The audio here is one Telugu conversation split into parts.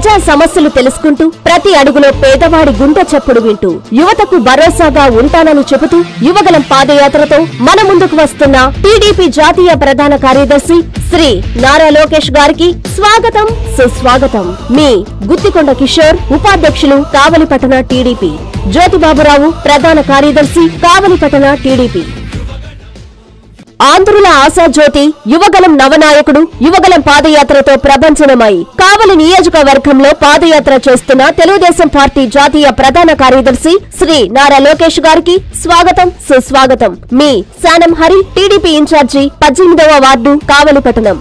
ప్రజా సమస్యలు తెలుసుకుంటూ ప్రతి అడుగులో పేదవాడి గుండె చప్పుడు వింటూ యువతకు భరోసాగా ఉంటానని చెబుతూ యువగలం పాదయాత్రతో మన ముందుకు వస్తున్న టీడీపీ జాతీయ ప్రధాన కార్యదర్శి శ్రీ నారా లోకేష్ గారికి స్వాగతం సుస్వాగతం మీ గుత్తికొండ కిషోర్ ఉపాధ్యక్షులు కావలిపట్టణ టీడీపీ జ్యోతిబాబురావు ప్రధాన కార్యదర్శి కావలిపట్టణ టీడీపీ ఆంధ్రుల ఆశాజ్యోతి యువగలం నవనాయకుడు యువగలం పాదయాత్రతో ప్రభంజనమై కావలి నియోజకవర్గంలో పాదయాత్ర చేస్తున్న తెలుగుదేశం పార్టీ జాతీయ ప్రధాన కార్యదర్శి శ్రీ నారా లోకేష్ గారికి స్వాగతం సుస్వాగతం మీ శానం హరి టీడీపీ ఇన్ఛార్జి పద్దెనిమిదవ వార్డు కావలిపట్టణం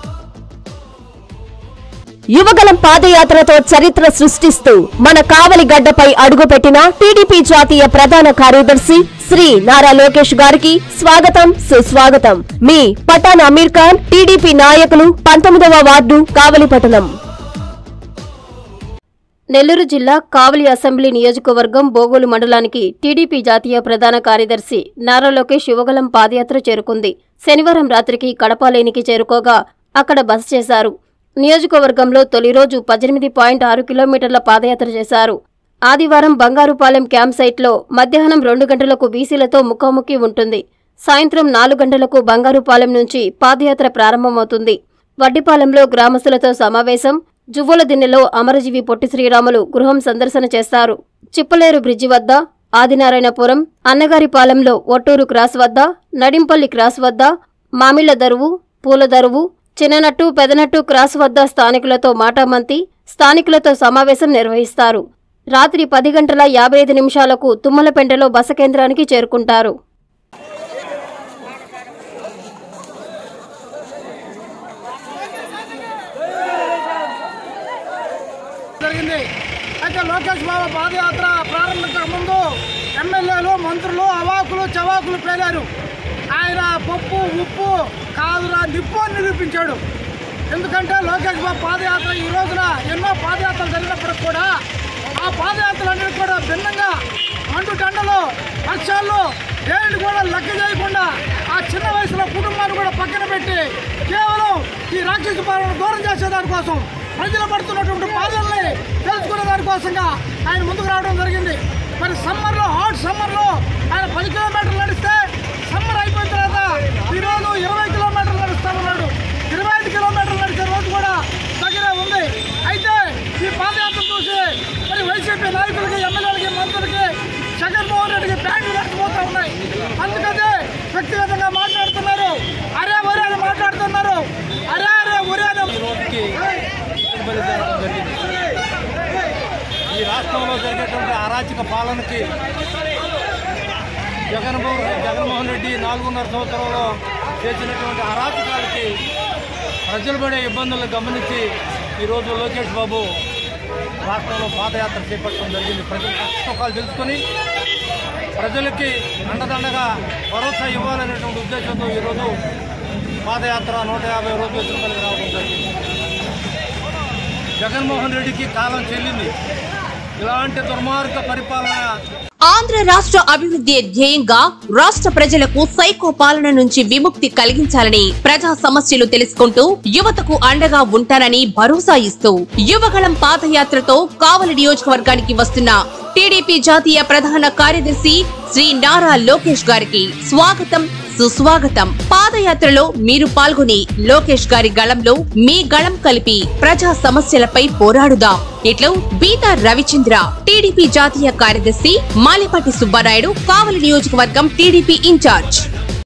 యువగలం పాదయాత్రతో చరిత్ర సృష్టిస్తూ మన కావలి గడ్డపై అడుగుపెట్టిన టీడీపీ జాతీయ ప్రధాన కార్యదర్శి శ్రీ నారా లోకేష్ గారికి స్వాగతం సుస్వాగతం మీ పఠాన్ అమీర్ ఖాన్ టీడీపీ నాయకులు పంతొమ్మిదవ వార్డు కావలిపట్టణం నెల్లూరు జిల్లా కావలి అసెంబ్లీ నియోజకవర్గం బోగోలు మండలానికి టీడీపీ జాతీయ ప్రధాన కార్యదర్శి నారా లోకేష్ యువగలం పాదయాత్ర చేరుకుంది శనివారం రాత్రికి కడపాలేనికి చేరుకోగా అక్కడ బస చేశారు నియోజకవర్గంలో తొలి రోజు పద్దెనిమిది పాయింట్ ఆరు కిలోమీటర్ల పాదయాత్ర చేశారు ఆదివారం బంగారుపాలెం క్యాంప్ సైట్లో మధ్యాహ్నం రెండు గంటలకు బీసీలతో ముఖాముఖి ఉంటుంది సాయంత్రం నాలుగు గంటలకు బంగారుపాలెం నుంచి పాదయాత్ర ప్రారంభమవుతుంది వడ్డిపాలెంలో గ్రామస్తులతో సమావేశం జువ్వల దిన్నెలో అమరజీవి పొట్టి శ్రీరాములు గృహం సందర్శన చేస్తారు చిప్పలేరు బ్రిడ్జి వద్ద ఆదినారాయణపురం అన్నగారిపాలెంలో ఒట్టూరు క్రాస్ వద్ద నడింపల్లి క్రాస్ వద్ద మామిళ్ల దరువు పూల దరువు చిన్ననట్టు పెదనట్టు క్రాస్ వద్ద స్థానికులతో మాటామంతి స్థానికులతో సమావేశం నిర్వహిస్తారు రాత్రి పది గంటల యాభై ఐదు నిమిషాలకు తుమ్మలపెంటలో బస కేంద్రానికి చేరుకుంటారు జరిగింది అయితే లోకేష్ బాబు పాదయాత్ర ప్రారంభించక ముందు ఎమ్మెల్యేలు మంత్రులు అవాకులు చవాకులు పేలారు ఆయన పప్పు ఉప్పు కాదురా నిప్పు అని నిరూపించాడు ఎందుకంటే లోకేష్ బాబు పాదయాత్ర ఈ రోజున ఎన్నో పాదయాత్రలు జరిగినప్పటికి కూడా ఆ పాదయాత్రలన్నిటి కూడా భిన్నంగా మండు టండలు వర్షాల్లో దేనిని కూడా లెక్క చేయకుండా ఆ చిన్న వయసులో కుటుంబాన్ని కూడా పక్కన పెట్టి కేవలం ఈ రాక్షస పాలన దూరం చేసే దానికోసం ప్రజలు పడుతున్నటువంటి బాధల్ని తెలుసుకునే దానికోసంగా ఆయన ముందుకు రావడం జరిగింది మరి సమ్మర్లో హాట్ సమ్మర్లో ఆయన పది కిలోమీటర్లు నడిస్తే సమ్మర్ అయిపోయిన తర్వాత ఈరోజు ఇరవై కిలోమీటర్లు నడుస్తామన్నాడు ఇరవై ఐదు కిలోమీటర్లు నడిచే రోజు కూడా దగ్గరే ఉంది అయితే ఈ పాదయాత్ర చూసి మరి వైసీపీ నాయకులకి ఎమ్మెల్యేలకి మంత్రులకి జగన్మోహన్ రెడ్డికి బ్యాంకులు రాకపోతా ఉన్నాయి అందుకనే వ్యక్తిగతంగా మాట్లాడుతున్నారు అరే ఒరే అని మాట్లాడుతున్నారు అరే అరే ఒరే అని రోజుకి పెట్టుబడి జరగడం జరిగింది ఈ రాష్ట్రంలో జరిగేటువంటి అరాచక పాలనకి జగన్మోహన్ జగన్మోహన్ రెడ్డి నాలుగున్నర సంవత్సరంలో చేసినటువంటి అరాచకాలకి ప్రజలు పడే ఇబ్బందులను గమనించి ఈరోజు లోకేష్ బాబు రాష్ట్రంలో పాదయాత్ర చేపట్టడం జరిగింది ప్రజల కష్టసుఖాలు తెలుసుకొని ప్రజలకి అండదండగా భరోసా ఇవ్వాలనేటువంటి ఉద్దేశంతో ఈరోజు పాదయాత్ర నూట యాభై రోజులు తిరుమలకి రావడం జరిగింది జగన్మోహన్ రెడ్డికి కాలం చెల్లింది ఇలాంటి దుర్మార్గ పరిపాలన ఆంధ్ర రాష్ట్ర అభివృద్ధి ధ్యేయంగా రాష్ట్ర ప్రజలకు సైకో పాలన నుంచి విముక్తి కలిగించాలని ప్రజా సమస్యలు తెలుసుకుంటూ యువతకు అండగా ఉంటానని భరోసా ఇస్తూ యువగళం పాదయాత్రతో కావలి నియోజకవర్గానికి వస్తున్న టీడీపీ జాతీయ ప్రధాన కార్యదర్శి శ్రీ నారా లోకేష్ గారికి స్వాగతం సుస్వాగతం పాదయాత్రలో మీరు పాల్గొని లోకేష్ గారి గళంలో మీ గళం కలిపి ప్రజా సమస్యలపై పోరాడుదాం ఇట్లు బీతా రవిచంద్ర టీడీపీ జాతీయ కార్యదర్శి మాలిపాటి సుబ్బారాయుడు కావలి నియోజకవర్గం టీడీపీ ఇన్ఛార్జ్